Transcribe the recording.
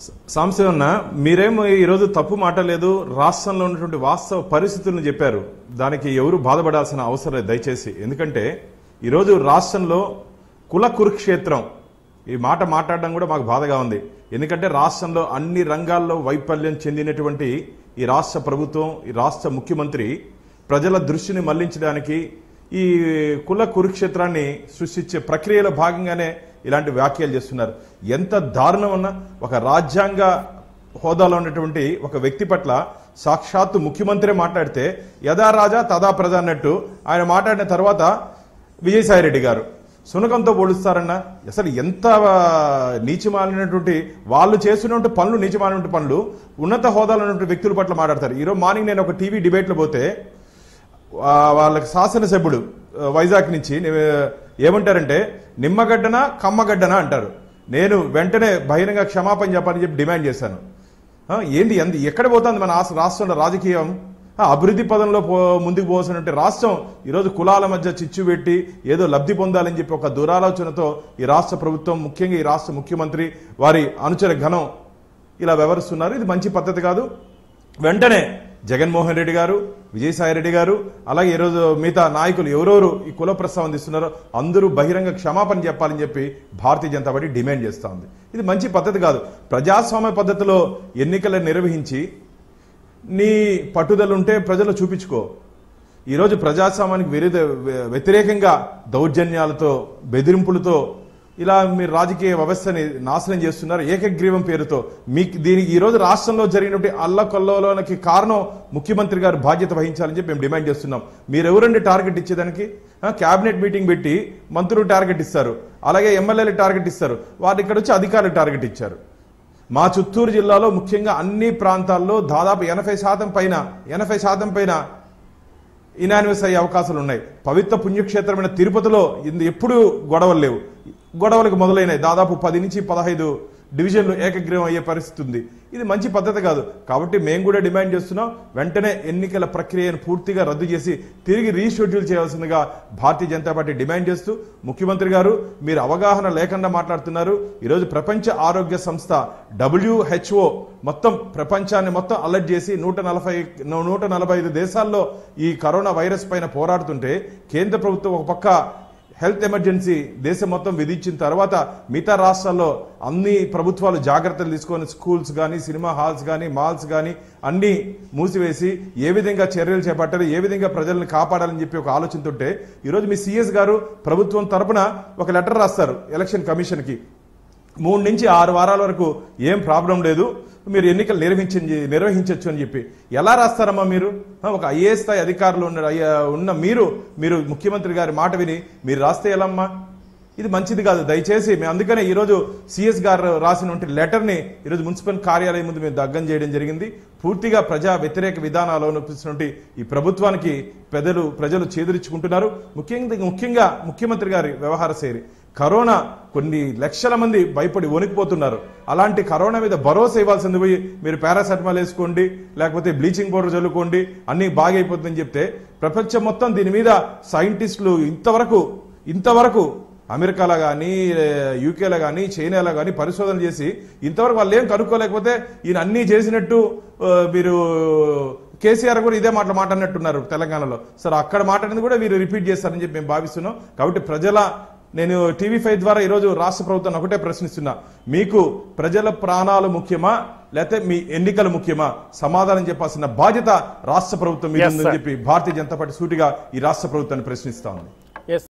సాంశయన్న మీరేమో ఈరోజు తప్పు మాటలేదు రాష్ట్రంలో ఉన్నటువంటి వాస్తవ పరిస్థితులను చెప్పారు దానికి ఎవరు బాధపడాల్సిన అవసరం లేదు దయచేసి ఎందుకంటే ఈరోజు రాష్ట్రంలో కుల కురుక్షేత్రం ఈ మాట మాట్లాడడం కూడా మాకు బాధగా ఉంది ఎందుకంటే రాష్ట్రంలో అన్ని రంగాల్లో వైఫల్యం చెందినటువంటి ఈ రాష్ట్ర ప్రభుత్వం ఈ రాష్ట్ర ముఖ్యమంత్రి ప్రజల దృష్టిని మళ్లించడానికి ఈ కుల కురుక్షేత్రాన్ని సృష్టించే ప్రక్రియలో భాగంగానే ఇలాంటి వ్యాఖ్యలు చేస్తున్నారు ఎంత దారుణం ఉన్నా ఒక రాజ్యాంగ హోదాలో ఉన్నటువంటి ఒక వ్యక్తి పట్ల సాక్షాత్తు ముఖ్యమంత్రి మాట్లాడితే యథా రాజా తదా ప్రజా అన్నట్టు ఆయన మాట్లాడిన తర్వాత విజయసాయిరెడ్డి గారు సునకంతో పోలుస్తారన్న అసలు ఎంత ఆ, నీచమాలినటువంటి వాళ్ళు చేస్తున్నటువంటి పనులు నీచమాలినటువంటి పనులు ఉన్నత హోదాలో ఉన్నటువంటి వ్యక్తుల పట్ల మాట్లాడతారు ఈరోజు మార్నింగ్ నేను ఒక టీవీ డిబేట్లో పోతే ఆ, వాళ్ళకి శాసనసభ్యుడు ఆ, వైజాగ్ నుంచి నే- ఏమంటారంటే నిమ్మగడ్డన కమ్మగడ్డన అంటారు నేను వెంటనే బహిరంగ క్షమాపణ చెప్పాలని చెప్పి డిమాండ్ చేశాను ఆ, ఏంది ఎందు ఎక్కడ పోతుంది మన ఆస్- రాష్ట్రంలో రాజకీయం ఆ, అభివృద్ధి పదంలో పో ముందుకు పోవాల్సినటువంటి రాష్ట్రం ఈరోజు కులాల మధ్య చిచ్చు పెట్టి ఏదో లబ్ధి పొందాలని చెప్పి ఒక దురాలోచనతో ఈ రాష్ట్ర ప్రభుత్వం ముఖ్యంగా ఈ రాష్ట్ర ముఖ్యమంత్రి వారి అనుచర ఘనం ఇలా వ్యవహరిస్తున్నారు ఇది మంచి పద్ధతి కాదు వెంటనే జగన్మోహన్ రెడ్డి గారు విజయసాయి రెడ్డి గారు అలాగే ఈరోజు మిగతా నాయకులు ఎవరెవరు ఈ కుల ప్రస్తావన తీస్తున్నారో అందరూ బహిరంగ క్షమాపణ చెప్పాలని చెప్పి భారతీయ జనతా పార్టీ డిమాండ్ చేస్తా ఉంది ఇది మంచి పద్ధతి కాదు ప్రజాస్వామ్య పద్ధతిలో ఎన్నికలను నిర్వహించి నీ పట్టుదల ఉంటే ప్రజలు చూపించుకో ఈరోజు ప్రజాస్వామ్యానికి విరుద్ధ వ్యతిరేకంగా దౌర్జన్యాలతో బెదిరింపులతో ఇలా మీరు రాజకీయ వ్యవస్థని నాశనం చేస్తున్నారు ఏకగ్రీవం పేరుతో మీకు దీనికి ఈ రోజు రాష్ట్రంలో జరిగినటువంటి అల్లకొల్లోలకి కారణం ముఖ్యమంత్రి గారు బాధ్యత వహించాలని చెప్పి మేము డిమాండ్ చేస్తున్నాం మీరు ఎవరండి టార్గెట్ ఇచ్చేదానికి ఆ, కేబినెట్ మీటింగ్ పెట్టి మంత్రులు టార్గెట్ ఇస్తారు అలాగే ఎమ్మెల్యేలు టార్గెట్ ఇస్తారు వారు ఇక్కడ వచ్చి అధికారులు టార్గెట్ ఇచ్చారు మా చిత్తూరు జిల్లాలో ముఖ్యంగా అన్ని ప్రాంతాల్లో దాదాపు ఎనభై శాతం పైన ఎనభై శాతం పైన ఇనానిమస్ అయ్యే అవకాశాలు ఉన్నాయి పవిత్ర పుణ్యక్షేత్రమైన తిరుపతిలో ఇందు ఎప్పుడు గొడవలు లేవు గొడవలకు మొదలైనాయి దాదాపు పది నుంచి పదహైదు డివిజన్లు ఏకగ్రీవం అయ్యే పరిస్థితి ఉంది ఇది మంచి పద్ధతి కాదు కాబట్టి మేము కూడా డిమాండ్ చేస్తున్నాం వెంటనే ఎన్నికల ప్రక్రియను పూర్తిగా రద్దు చేసి తిరిగి రీషెడ్యూల్ చేయాల్సిందిగా భారతీయ జనతా పార్టీ డిమాండ్ చేస్తూ ముఖ్యమంత్రి గారు మీరు అవగాహన లేకుండా మాట్లాడుతున్నారు ఈరోజు ప్రపంచ ఆరోగ్య సంస్థ డబ్ల్యూహెచ్ఓ మొత్తం ప్రపంచాన్ని మొత్తం అలర్ట్ చేసి నూట నలభై నూట నలభై ఐదు దేశాల్లో ఈ కరోనా వైరస్ పైన పోరాడుతుంటే కేంద్ర ప్రభుత్వం ఒక పక్క హెల్త్ ఎమర్జెన్సీ దేశం మొత్తం విధించిన తర్వాత మిగతా రాష్ట్రాల్లో అన్ని ప్రభుత్వాలు జాగ్రత్తలు తీసుకొని స్కూల్స్ కానీ సినిమా హాల్స్ కానీ మాల్స్ కానీ అన్ని మూసివేసి ఏ విధంగా చర్యలు చేపట్టాలి ఏ విధంగా ప్రజల్ని కాపాడాలని చెప్పి ఒక ఆలోచనతుంటే ఈరోజు మీ సీఎస్ గారు ప్రభుత్వం తరపున ఒక లెటర్ రాస్తారు ఎలక్షన్ కమిషన్కి మూడు నుంచి ఆరు వారాల వరకు ఏం ప్రాబ్లం లేదు మీరు ఎన్నికలు నిర్వహించ నిర్వహించవచ్చు అని చెప్పి ఎలా రాస్తారమ్మా మీరు ఆ, ఒక ఐఏఎస్ స్థాయి అధికారులు ఉన్న అయ్య- ఉన్న మీరు మీరు ముఖ్యమంత్రి గారి మాట విని మీరు రాస్తే ఎలా అమ్మా ఇది మంచిది కాదు దయచేసి మేము అందుకనే ఈరోజు సిఎస్ గారు రాసినటువంటి లెటర్ని ఈరోజు మున్సిపల్ కార్యాలయం ముందు మేము దగ్గం చేయడం జరిగింది పూర్తిగా ప్రజా వ్యతిరేక విధానాలు అనిపిస్తున్నటువంటి ఈ ప్రభుత్వానికి ప్రజలు ప్రజలు చేదురించుకుంటున్నారు ముఖ్యంగా ముఖ్యంగా ముఖ్యమంత్రి గారి వ్యవహార శైలి కరోనా కొన్ని లక్షల మంది భయపడి వణికిపోతున్నారు అలాంటి కరోనా మీద భరోసా ఇవ్వాల్సింది పోయి మీరు పారాసెటమాల్ వేసుకోండి లేకపోతే బ్లీచింగ్ పౌడర్ చల్లుకోండి అన్ని బాగైపోతుందని చెప్తే ప్రపంచం మొత్తం దీని మీద సైంటిస్టులు ఇంతవరకు ఇంతవరకు అమెరికాలో కానీ యూకేలో కానీ చైనాలో కానీ పరిశోధన చేసి ఇంతవరకు వాళ్ళు ఏం కనుక్కోలేకపోతే ఈయన అన్నీ చేసినట్టు ఆ, మీరు కేసీఆర్ కూడా ఇదే మాటలు మాట్లాడినట్టున్నారు తెలంగాణలో సరే అక్కడ మాట్లాడింది కూడా వీరు రిపీట్ చేస్తారని చెప్పి మేము భావిస్తున్నాం కాబట్టి ప్రజల నేను టీవీ ఫైవ్ ద్వారా ఈరోజు రాష్ట్ర ప్రభుత్వాన్ని ఒకటే ప్రశ్నిస్తున్నా మీకు ప్రజల ప్రాణాలు ముఖ్యమా లేకపోతే మీ ఎన్నికలు ముఖ్యమా సమాధానం చెప్పాల్సిన బాధ్యత రాష్ట్ర ప్రభుత్వం మీద Yes, ఉందని sir. చెప్పి భారతీయ జనతా పార్టీ సూటిగా ఈ రాష్ట్ర ప్రభుత్వాన్ని ప్రశ్నిస్తా ఉంది ఎస్